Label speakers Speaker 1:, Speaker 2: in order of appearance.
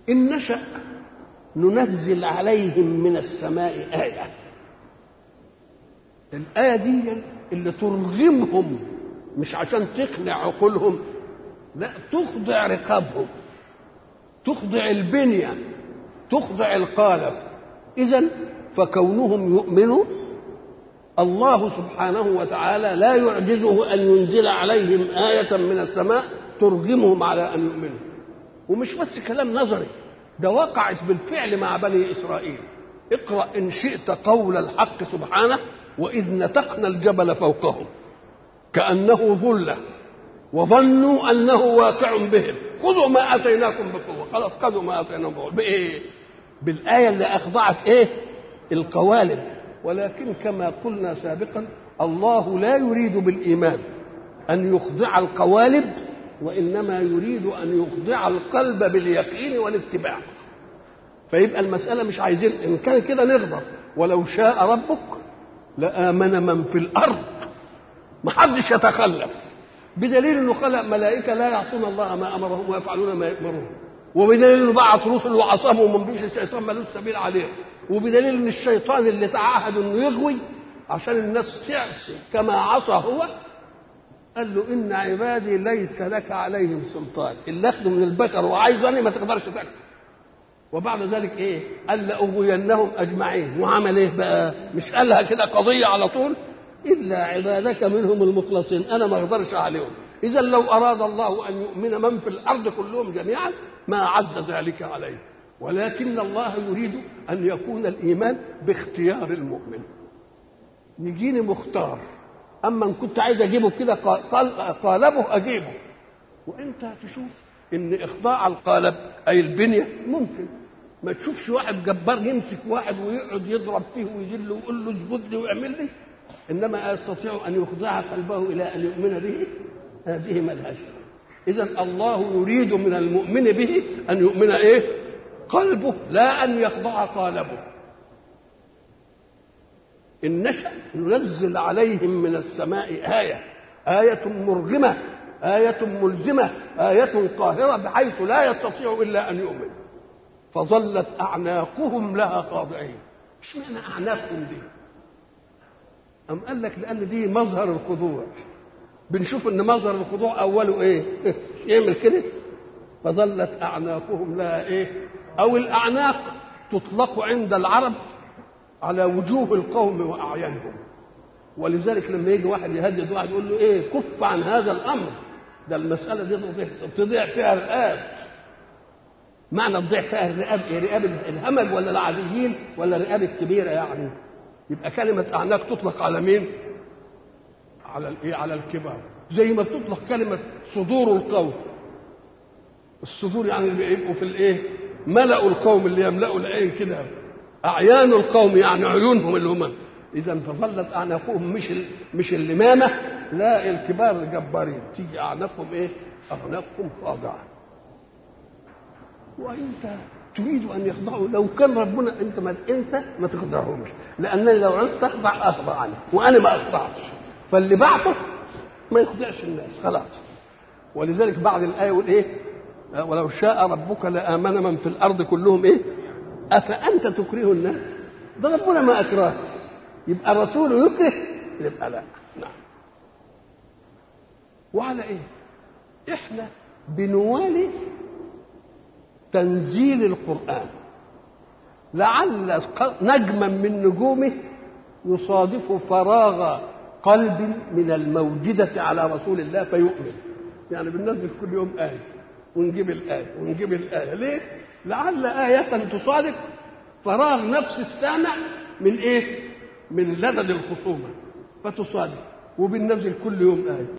Speaker 1: إن نشأ ننزل عليهم من السماء آية الآية دي اللي ترغمهم مش عشان تقنع عقولهم لا تخضع رقابهم تخضع البنية تخضع القالب إذا فكونهم يؤمنوا الله سبحانه وتعالى لا يعجزه أن ينزل عليهم آية من السماء ترغمهم على أن يؤمنوا ومش بس كلام نظري ده وقعت بالفعل مع بني إسرائيل اقرأ إن شئت قول الحق سبحانه وإذ نتقنا الجبل فوقهم كأنه ظلة وظنوا أنه واقع بهم خذوا ما آتيناكم بقوة خلاص خذوا ما آتيناكم بقوة بإيه؟ بالآية اللي أخضعت إيه؟ القوالب ولكن كما قلنا سابقا الله لا يريد بالإيمان أن يخضع القوالب وإنما يريد أن يخضع القلب باليقين والاتباع فيبقى المسألة مش عايزين إن كان كده نرضى ولو شاء ربك لآمن من في الأرض ما حدش يتخلف بدليل انه خلق ملائكه لا يعصون الله ما امرهم ويفعلون ما يامرون وبدليل انه بعت رسل وعصاهم وما فيش الشيطان ملوش سبيل عليه وبدليل ان الشيطان اللي تعهد انه يغوي عشان الناس تعصي كما عصى هو قال له ان عبادي ليس لك عليهم سلطان اللي اخده من البشر وعايزه انا ما تقدرش تاخده وبعد ذلك ايه قال لاغوينهم اجمعين وعمل ايه بقى مش قالها كده قضيه على طول الا عبادك منهم المخلصين انا ما اقدرش عليهم اذا لو اراد الله ان يؤمن من في الارض كلهم جميعا ما عز ذلك عليه ولكن الله يريد ان يكون الايمان باختيار المؤمن يجيني مختار اما ان كنت عايز اجيبه كده قالبه اجيبه وانت تشوف ان اخضاع القالب اي البنيه ممكن ما تشوفش واحد جبار يمسك واحد ويقعد يضرب فيه ويذله ويقول له اسجد لي واعمل لي انما يستطيع ان يخضع قلبه الى ان يؤمن به هذه ملهاش اذا الله يريد من المؤمن به ان يؤمن ايه قلبه لا ان يخضع قالبه ان نشا ننزل عليهم من السماء ايه ايه مرغمه ايه ملزمه ايه قاهره بحيث لا يستطيع الا ان يؤمن فظلت اعناقهم لها خاضعين اشمعنى اعناقهم دي أم قال لك لأن دي مظهر الخضوع بنشوف إن مظهر الخضوع أوله إيه؟ يعمل كده فظلت أعناقهم لها إيه؟ أو الأعناق تطلق عند العرب على وجوه القوم وأعيانهم ولذلك لما يجي واحد يهدد واحد يقول له إيه كف عن هذا الأمر ده المسألة دي تضيع فيها الرقاب معنى تضيع فيها الرقاب إيه؟ رقاب الهمج ولا العاديين ولا الرقاب الكبيرة يعني يبقى كلمة أعناق تطلق على مين؟ على الإيه؟ على الكبار زي ما تطلق كلمة صدور القوم الصدور يعني اللي يبقوا في الإيه؟ ملأوا القوم اللي يملأوا العين كده أعيان القوم يعني عيونهم اللي هم إذا فظلت أعناقهم مش ال... مش اللمامة لا الكبار الجبارين تيجي أعناقهم إيه؟ أعناقهم خاضعة وأنت تريد ان يخضعوا لو كان ربنا انت ما انت ما تخضعهمش لانني لو عرفت اخضع اخضع عنه وانا ما اخضعش فاللي بعته ما يخضعش الناس خلاص ولذلك بعد الايه يقول ايه ولو شاء ربك لامن من في الارض كلهم ايه افانت تكره الناس ده ربنا ما اكره يبقى الرسول يكره يبقى لا نعم وعلى ايه احنا بنوالي تنزيل القرآن لعل نجما من نجومه يصادف فراغ قلب من الموجدة على رسول الله فيؤمن يعني بننزل كل يوم آية ونجيب الآية ونجيب الآية ليه؟ لعل آية تصادف فراغ نفس السامع من إيه؟ من لدد الخصومة فتصادف وبننزل كل يوم آية